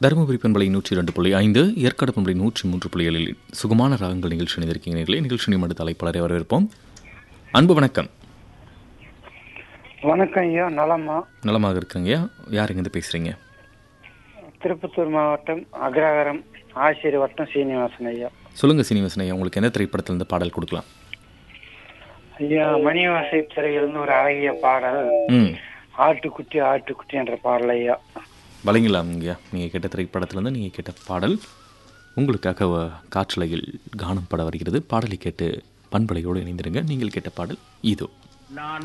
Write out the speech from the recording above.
தருமபுரி பண்பலை நூற்றி இரண்டு புள்ளி ஐந்து ஏற்காடு பண்பலை நூற்றி மூன்று புள்ளிகளில் சுகமான ராகங்கள் நிகழ்ச்சி இணைந்திருக்கீங்களே நிகழ்ச்சி நிமிட தலைப்பாளரை வரவேற்போம் அன்பு வணக்கம் வணக்கம் ஐயா நலமா நலமாக இருக்குங்க யார் எங்கேருந்து பேசுகிறீங்க திருப்பத்தூர் மாவட்டம் அக்ரஹாரம் ஆசிரியர் வட்டம் சீனிவாசன் ஐயா சொல்லுங்கள் சீனிவாசன் ஐயா உங்களுக்கு எந்த திரைப்படத்திலிருந்து பாடல் கொடுக்கலாம் ஐயா மணிவாசை திரையிலிருந்து ஒரு அழகிய பாடல் ம் ஆட்டுக்குட்டி ஆட்டுக்குட்டி என்ற பாடல் ஐயா வழங்கலாம்ங்கய்யா நீங்கள் கேட்ட திரைப்படத்திலிருந்து நீங்கள் கேட்ட பாடல் உங்களுக்காக வ- காற்றலையில் கானம் பட வருகிறது பாடலை கேட்டு பண்பலையோடு இணைந்திருங்க நீங்கள் கேட்ட பாடல் இதோ